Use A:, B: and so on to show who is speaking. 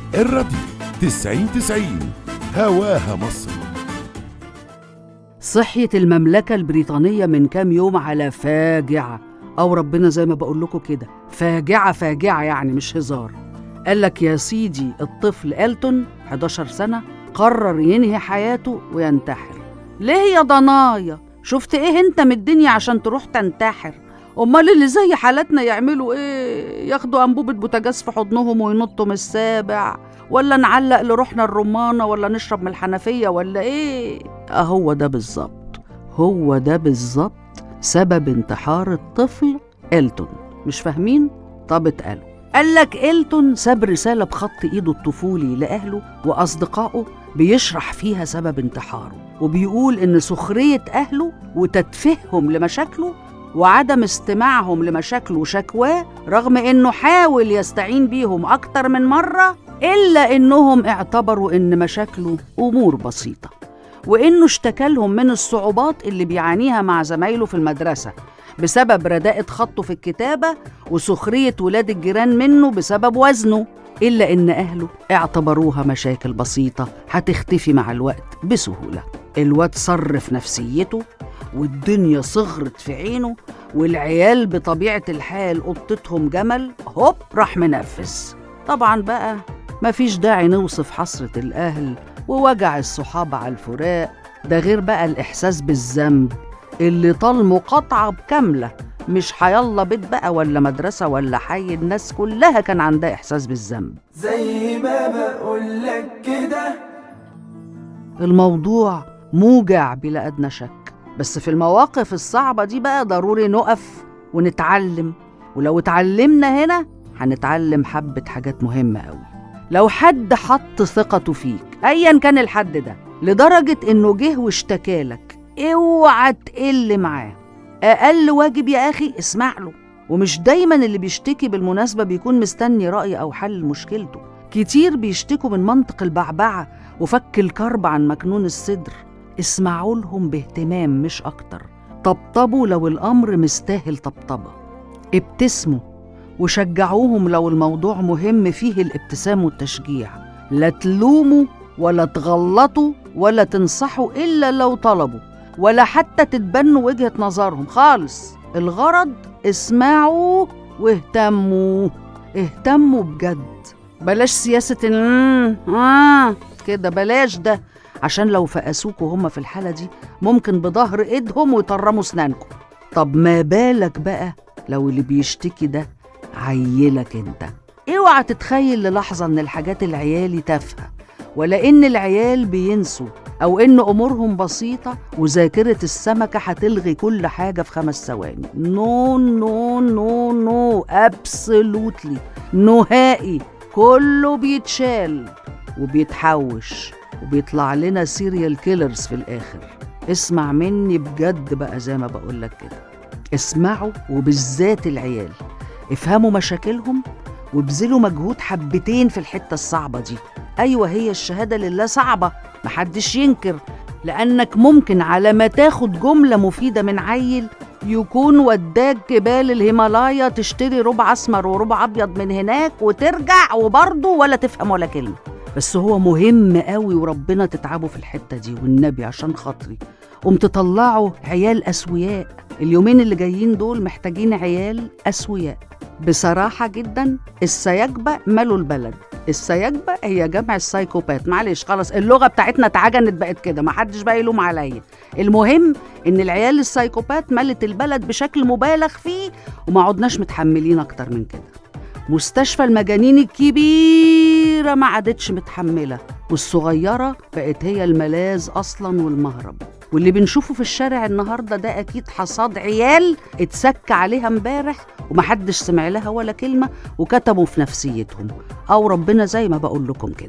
A: الراديو تسعين تسعين هواها مصر
B: صحيت المملكة البريطانية من كام يوم على فاجعة أو ربنا زي ما بقول لكم كده فاجعة فاجعة يعني مش هزار قال لك يا سيدي الطفل ألتون 11 سنة قرر ينهي حياته وينتحر ليه يا ضنايا شفت ايه انت من الدنيا عشان تروح تنتحر امال اللي زي حالاتنا يعملوا ايه ياخدوا انبوبة بوتاجاز في حضنهم وينطوا من السابع ولا نعلق لروحنا الرمانة ولا نشرب من الحنفية ولا ايه اهو ده بالظبط هو ده بالظبط سبب انتحار الطفل إلتون مش فاهمين؟ طب اتقالوا قال لك إلتون ساب رسالة بخط إيده الطفولي لأهله وأصدقائه بيشرح فيها سبب انتحاره وبيقول إن سخرية أهله وتتفههم لمشاكله وعدم استماعهم لمشاكله وشكواه رغم إنه حاول يستعين بيهم أكتر من مرة إلا إنهم اعتبروا إن مشاكله أمور بسيطة وإنه اشتكى لهم من الصعوبات اللي بيعانيها مع زمايله في المدرسة بسبب رداءة خطه في الكتابة وسخرية ولاد الجيران منه بسبب وزنه إلا إن أهله اعتبروها مشاكل بسيطة هتختفي مع الوقت بسهولة الواد صر في نفسيته والدنيا صغرت في عينه والعيال بطبيعة الحال قطتهم جمل هوب راح منفس طبعا بقى مفيش داعي نوصف حسرة الأهل ووجع الصحاب على الفراق ده غير بقى الإحساس بالذنب اللي طال مقاطعة كاملة مش حيلا بيت بقى ولا مدرسة ولا حي الناس كلها كان عندها إحساس بالذنب
C: زي ما بقولك كده
B: الموضوع موجع بلا أدنى شك بس في المواقف الصعبة دي بقى ضروري نقف ونتعلم ولو اتعلمنا هنا هنتعلم حبة حاجات مهمة قوي لو حد حط ثقته فيك أيا كان الحد ده لدرجة إنه جه واشتكالك اوعى تقل معاه أقل واجب يا أخي اسمع له ومش دايما اللي بيشتكي بالمناسبة بيكون مستني رأي أو حل لمشكلته كتير بيشتكوا من منطق البعبعة وفك الكرب عن مكنون الصدر اسمعوا لهم باهتمام مش أكتر طبطبوا لو الأمر مستاهل طبطبة ابتسموا وشجعوهم لو الموضوع مهم فيه الابتسام والتشجيع لا تلوموا ولا تغلطوا ولا تنصحوا إلا لو طلبوا ولا حتى تتبنوا وجهة نظرهم خالص الغرض اسمعوا واهتموا اهتموا بجد بلاش سياسة ال- آه كده بلاش ده عشان لو فقسوكوا هم في الحالة دي ممكن بظهر ايدهم ويطرموا اسنانكم طب ما بالك بقى لو اللي بيشتكي ده عيلك انت اوعى تتخيل للحظة ان الحاجات العيالي تافهة ولا ان العيال بينسوا او ان امورهم بسيطة وذاكرة السمكة هتلغي كل حاجة في خمس ثواني نو نو نو نو ابسولوتلي نهائي كله بيتشال وبيتحوش وبيطلع لنا سيريال كيلرز في الاخر اسمع مني بجد بقى زي ما بقولك كده اسمعوا وبالذات العيال افهموا مشاكلهم وابذلوا مجهود حبتين في الحتة الصعبة دي أيوة هي الشهادة لله صعبة محدش ينكر لأنك ممكن على ما تاخد جملة مفيدة من عيل يكون وداك جبال الهيمالايا تشتري ربع أسمر وربع أبيض من هناك وترجع وبرضه ولا تفهم ولا كلمة بس هو مهم قوي وربنا تتعبوا في الحتة دي والنبي عشان خاطري قوم تطلعوا عيال أسوياء اليومين اللي جايين دول محتاجين عيال أسوياء بصراحة جدا السياجبة مالوا البلد السياجبة هي جمع السايكوبات معلش خلاص اللغة بتاعتنا اتعجنت بقت كده محدش بقى يلوم عليا المهم ان العيال السايكوبات ملت البلد بشكل مبالغ فيه وما عدناش متحملين اكتر من كده مستشفى المجانين الكبيرة ما عادتش متحملة والصغيرة بقت هي الملاذ أصلا والمهرب واللي بنشوفه في الشارع النهارده ده اكيد حصاد عيال اتسك عليها امبارح ومحدش سمع لها ولا كلمه وكتبوا في نفسيتهم او ربنا زي ما بقول لكم كده